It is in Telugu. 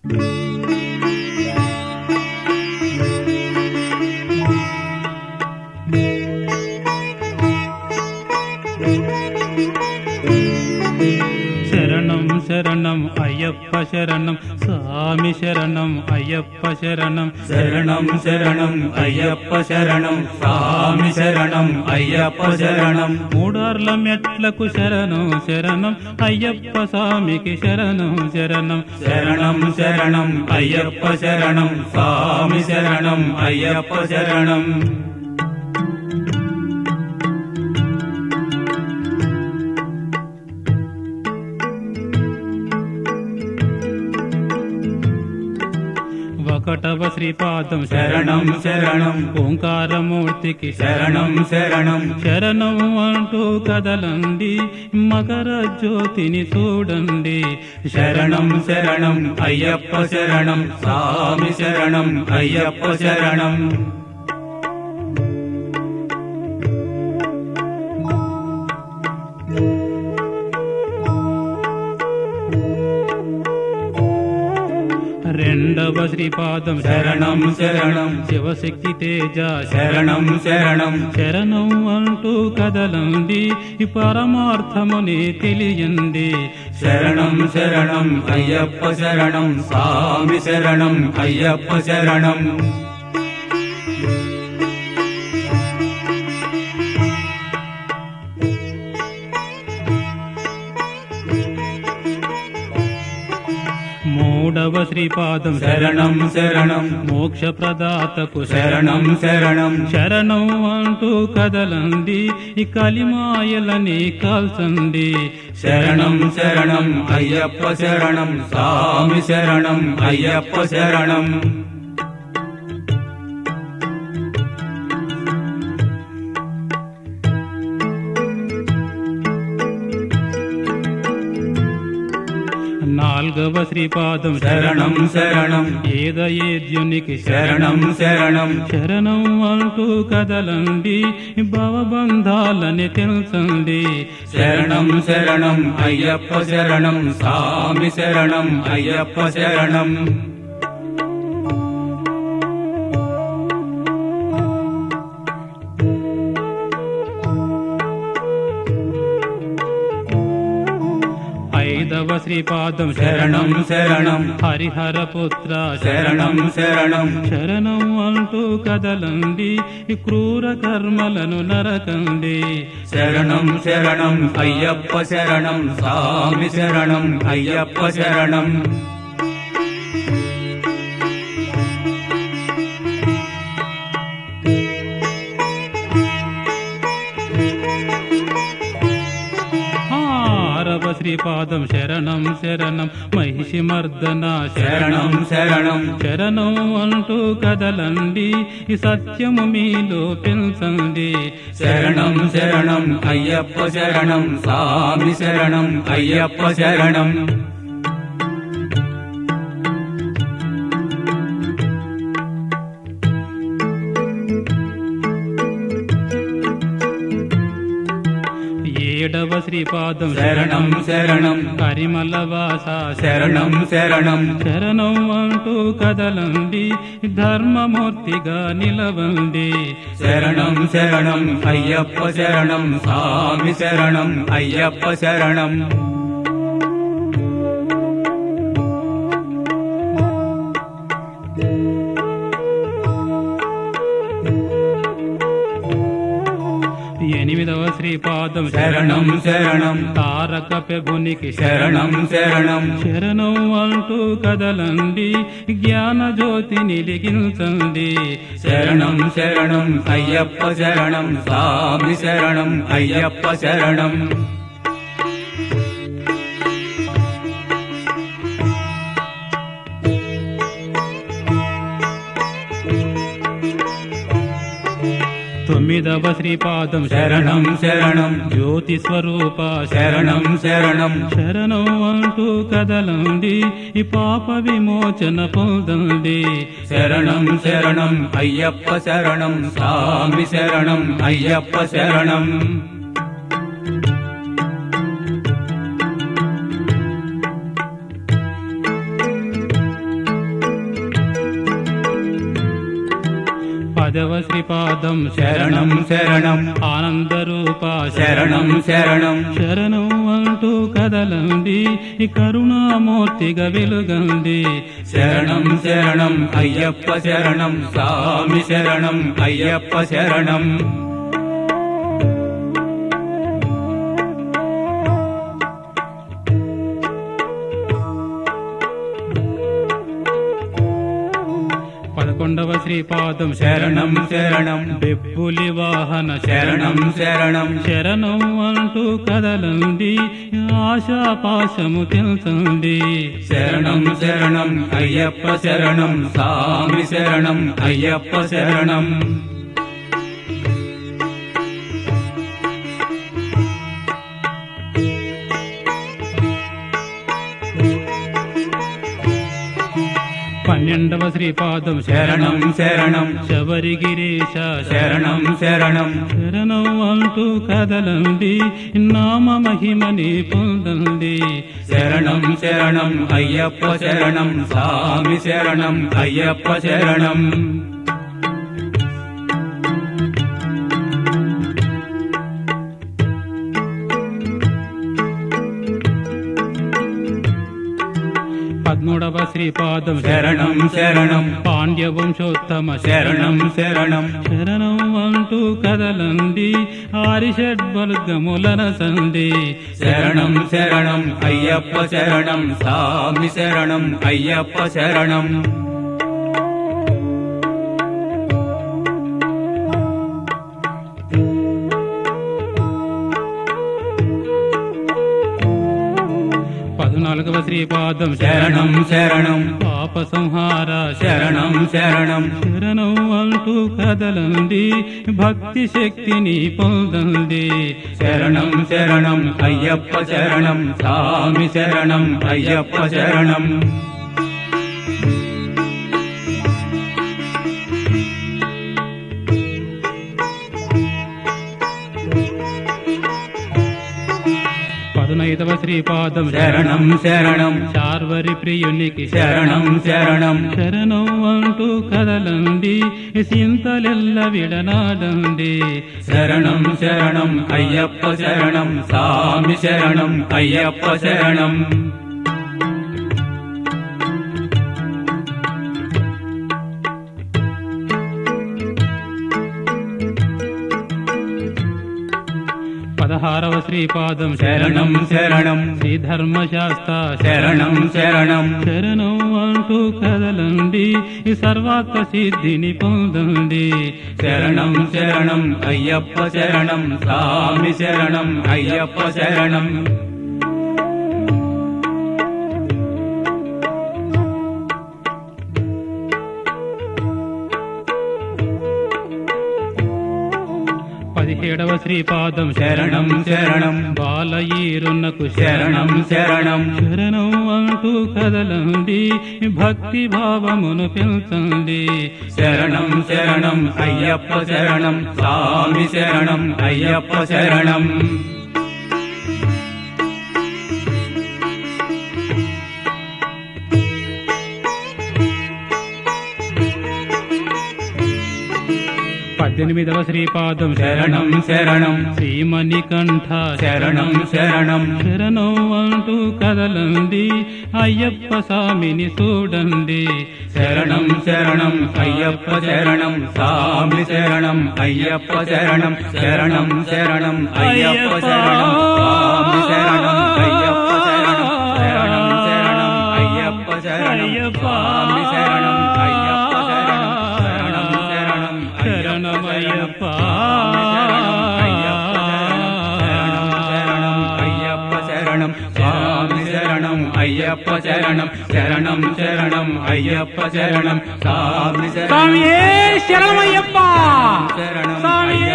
శరణం శరణం అయ్యప్ప శరణం స్వామి శరణం అయ్యప్ప శరణం శరణం శరణం అయ్యప్ప శరణం స్వామి శరణం అయ్యప్ప శరణం మూడార్ల మెట్లకు శరణం శరణం అయ్యప్ప స్వామికి శరణం శరణం శరణం శరణం అయ్యప్ప శరణం స్వామి శరణం అయ్యప్ప శరణం ఒకటవ శ్రీపాదం శరణం శరణం ఓంకారమూర్తికి శరణం శరణం శరణం అంటూ కదలండి మకర జ్యోతిని చూడండి శరణం శరణం అయ్యప్ప శరణం స్వామి శరణం అయ్యప్ప శరణం రెండవ శ్రీపాదం శరణం శరణం శివశక్తి తేజ శరణం శరణం శరణం అంటూ కదలండి ఈ పరమార్థముని తెలియండి శరణం శరణం అయ్యప్ప శరణం స్వామి శరణం అయ్యప్ప శరణం మూడవ శ్రీపాదం శరణం శరణం మోక్ష ప్రదాతకు శరణం శరణం శరణం అంటూ కదలండి ఈ కలిమాయలని కాల్చండి శరణం శరణం అయ్యప్ప శరణం స్వామి శరణం అయ్యప్ప శరణం నాల్గవ శ్రీపాదం శరణం శరణం ఏదయేద్యునికి శరణం శరణం శరణం అంటూ కదలండి భవబంధాలని తెలుసండి శరణం శరణం అయ్యప్ప శరణం స్వామి శరణం అయ్యప్ప శరణం ఐదవ శ్రీపాదం శరణం శరణం హరిహర పుత్ర శరణం శరణం శరణం అంటూ కదలండి ఈ క్రూర కర్మలను నరకండి శరణం శరణం అయ్యప్ప శరణం స్వామి శరణం అయ్యప్ప శరణం ఆరవ శ్రీపాదం శరణం శరణం మహిషి మర్దన శరణం శరణం శరణం అంటూ కదలండి ఈ సత్యము మీలో పెంచండి శరణం శరణం అయ్యప్ప శరణం స్వామి శరణం అయ్యప్ప శరణం ఏడవ శ్రీపాదం శరణం శరణం కరిమల వాస శరణం శరణం శరణం అంటూ కదలండి ధర్మమూర్తిగా నిలవండి శరణం శరణం అయ్యప్ప శరణం స్వామి శరణం అయ్యప్ప శరణం ఎనిమిదవ శ్రీపాదం శరణం శరణం తారక పెగునికి శరణం శరణం శరణం అంటూ కదలండి జ్ఞాన జ్యోతి నిలిగించండి శరణం శరణం అయ్యప్ప శరణం స్వామి శరణం అయ్యప్ప శరణం తొమ్మిదవ శ్రీపాదం శరణం శరణం జ్యోతి స్వరూప శరణం శరణం శరణం అంటూ కదలండి ఈ పాప విమోచన పొందండి శరణం శరణం అయ్యప్ప శరణం స్వామి శరణం అయ్యప్ప శరణం పదవ శ్రీపాదం శరణం శరణం ఆనంద రూప శరణం శరణం శరణం అంటూ కదలండి ఈ కరుణామూర్తిగా వెలుగండి శరణం శరణం అయ్యప్ప శరణం స్వామి శరణం అయ్యప్ప శరణం పదకొండవ శ్రీపాదం శరణం శరణం బెబ్బులి వాహన శరణం శరణం శరణం అంటూ కదలండి ఆశాపాశము తెలుసండి శరణం శరణం అయ్యప్ప శరణం స్వామి శరణం అయ్యప్ప శరణం పన్నెండవ శ్రీపాదం శరణం శరణం శబరిగిరీశ శరణం శరణం శరణం అంటూ కదలండి నామ మహిమని పొందండి శరణం శరణం అయ్యప్ప శరణం స్వామి శరణం అయ్యప్ప శరణం పద్మూడవ శ్రీపాదం శరణం శరణం పాండ్య వంశోత్తమ శరణం శరణం శరణం అంటూ కదలండి ఆరిషడ్వర్గములన సండి శరణం శరణం అయ్యప్ప శరణం స్వామి శరణం అయ్యప్ప శరణం పద్నాలుగవ శ్రీపాదం శరణం శరణం పాప సంహార శరణం శరణం శరణం అంటూ కదలండి భక్తి శక్తిని పొందండి శరణం శరణం అయ్యప్ప శరణం స్వామి శరణం అయ్యప్ప శరణం పదునైదవ శ్రీపాదం శరణం శరణం చార్వరి ప్రియునికి శరణం శరణం శరణం అంటూ కదలండి చింతలెల్ల విడనాడండి శరణం శరణం అయ్యప్ప శరణం స్వామి శరణం అయ్యప్ప శరణం పదహారవ శ్రీపాదం శరణం శరణం శ్రీ ధర్మశాస్త్ర శరణం శరణం శరణం అంటూ కదలండి ఈ సర్వాత్మ సిద్ధిని పొందండి శరణం శరణం అయ్యప్ప శరణం స్వామి శరణం అయ్యప్ప శరణం పదిహేడవ శ్రీపాదం శరణం శరణం బాలయీరున్నకు శరణం శరణం శరణం అంటూ కదలండి భక్తి భావమును పెంచండి శరణం శరణం అయ్యప్ప శరణం స్వామి శరణం అయ్యప్ప శరణం పద్దెనిమిదవ శ్రీపాదం శరణం శరణం శ్రీమణికంఠ శరణం శరణం శరణం అంటూ కదలండి అయ్యప్ప స్వామిని చూడండి శరణం శరణం అయ్యప్ప శరణం స్వామి శరణం అయ్యప్ప శరణం శరణం శరణం అయ్యప్ప శరణం స్వామి శరణం అయ్యప్ప శరణం శరణం శరణం అయ్యప్ప శరణం స్వామి శరణం అయ్యప్ప శరణం శరణం శరణం అయ్యప్ప శరణం స్వామి శరణం అయ్యప్ప శరణం శరణం శరణం అయ్యప్ప శరణం స్వామి శరణం స్వామియే శరణమయ్యప్ప శరణం స్వామియే